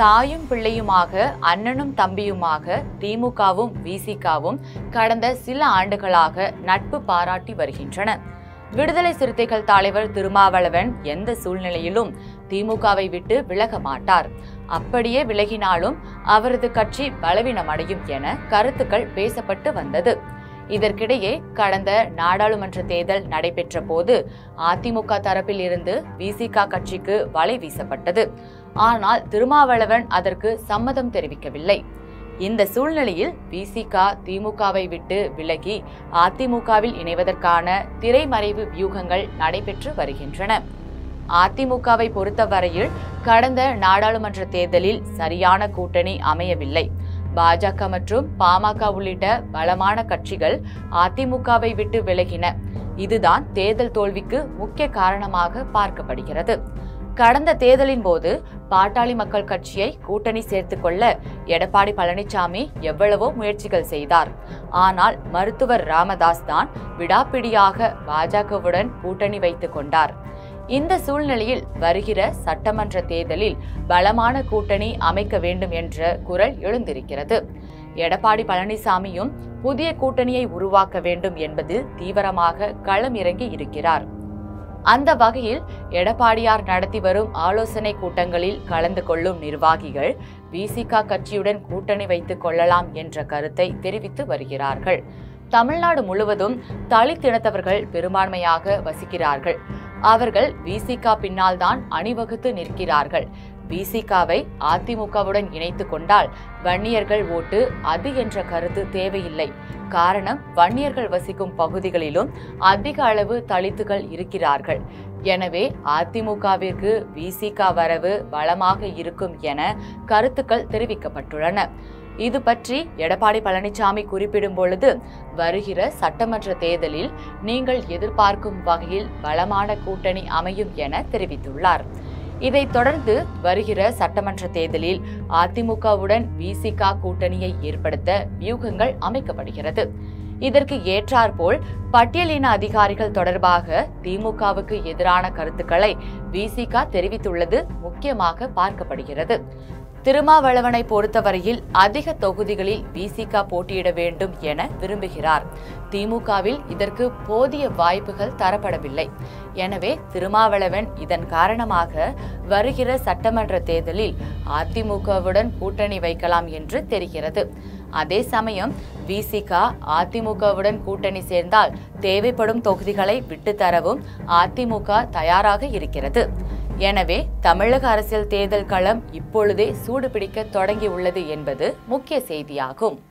தாயும் பிள்ளையுமாக அண்ணனும் தம்பியுமாக திமுகவும் விசிகாவும் கடந்த சில ஆண்டுகளாக நட்பு பாராட்டி வருகின்றன விடுதலை சிறுத்தைகள் தலைவர் திருமாவளவன் எந்த சூழ்நிலையிலும் திமுகவை விட்டு விலக மாட்டார் அப்படியே விலகினாலும் அவரது கட்சி பலவீனமடையும் என கருத்துக்கள் பேசப்பட்டு வந்தது இதற்கிடையே கடந்த நாடாளுமன்ற தேர்தல் நடைபெற்ற போது அதிமுக தரப்பில் இருந்து விசிக கட்சிக்கு வலை வீசப்பட்டது ஆனால் திருமாவளவன் அதற்கு சம்மதம் தெரிவிக்கவில்லை இந்த சூழ்நிலையில் விசிக திமுகவை விட்டு விலகி அதிமுகவில் இணைவதற்கான திரைமறைவு வியூகங்கள் நடைபெற்று வருகின்றன அதிமுகவை பொறுத்தவரையில் கடந்த நாடாளுமன்ற தேர்தலில் சரியான கூட்டணி அமையவில்லை பாஜக மற்றும் பாமக உள்ளிட்ட பலமான கட்சிகள் அதிமுகவை விட்டு விலகின இதுதான் தேர்தல் தோல்விக்கு முக்கிய காரணமாக பார்க்கப்படுகிறது கடந்த தேர்தலின் போது பாட்டாளி மக்கள் கட்சியை கூட்டணி சேர்த்துக் கொள்ள எடப்பாடி பழனிசாமி எவ்வளவோ முயற்சிகள் செய்தார் ஆனால் மருத்துவர் ராமதாஸ் தான் விடாப்பிடியாக பாஜகவுடன் கூட்டணி வைத்துக் கொண்டார் இந்த சூழ்நிலையில் வருகிற சட்டமன்ற தேர்தலில் பலமான கூட்டணி அமைக்க வேண்டும் என்ற குரல் எழுந்திருக்கிறது எடப்பாடி பழனிசாமியும் புதிய கூட்டணியை உருவாக்க வேண்டும் என்பதில் தீவிரமாக களம் இறங்கி இருக்கிறார் அந்த வகையில் எடப்பாடியார் நடத்தி வரும் ஆலோசனை கூட்டங்களில் கலந்து கொள்ளும் நிர்வாகிகள் விசிக கட்சியுடன் கூட்டணி வைத்துக் கொள்ளலாம் என்ற கருத்தை தெரிவித்து வருகிறார்கள் தமிழ்நாடு முழுவதும் தலித் இனத்தவர்கள் பெரும்பான்மையாக வசிக்கிறார்கள் அவர்கள் விசிக பின்னால் தான் அணிவகுத்து நிற்கிறார்கள் விசிகாவை அதிமுகவுடன் இணைத்து கொண்டால் வன்னியர்கள் ஓட்டு அது என்ற கருத்து தேவையில்லை காரணம் வன்னியர்கள் வசிக்கும் பகுதிகளிலும் அதிக அளவு தலித்துகள் இருக்கிறார்கள் எனவே அதிமுகவிற்கு விசிக வரவு பலமாக இருக்கும் என கருத்துக்கள் தெரிவிக்கப்பட்டுள்ளன இது பற்றி எடப்பாடி பழனிசாமி குறிப்பிடும் பொழுது வருகிற சட்டமன்ற தேர்தலில் நீங்கள் எதிர்பார்க்கும் வகையில் பலமான கூட்டணி அமையும் என தெரிவித்துள்ளார் இதைத் தொடர்ந்து வருகிற சட்டமன்ற தேர்தலில் அதிமுகவுடன் விசிக கூட்டணியை ஏற்படுத்த வியூகங்கள் அமைக்கப்படுகிறது இதற்கு ஏற்றாற்போல் பட்டியலின அதிகாரிகள் தொடர்பாக திமுகவுக்கு எதிரான கருத்துக்களை விசிக தெரிவித்துள்ளது முக்கியமாக பார்க்கப்படுகிறது திருமாவளவனை பொறுத்தவரையில் அதிக தொகுதிகளில் விசிக போட்டியிட வேண்டும் என விரும்புகிறார் திமுகவில் இதற்கு போதிய வாய்ப்புகள் தரப்படவில்லை எனவே திருமாவளவன் இதன் காரணமாக வருகிற சட்டமன்ற தேர்தலில் அதிமுகவுடன் கூட்டணி வைக்கலாம் என்று தெரிகிறது அதே சமயம் விசிக அதிமுகவுடன் கூட்டணி சேர்ந்தால் தேவைப்படும் தொகுதிகளை விட்டுத்தரவும் அதிமுக தயாராக இருக்கிறது எனவே தமிழக அரசியல் தேர்தல் களம் இப்பொழுதே சூடுபிடிக்க தொடங்கியுள்ளது என்பது முக்கிய செய்தியாகும்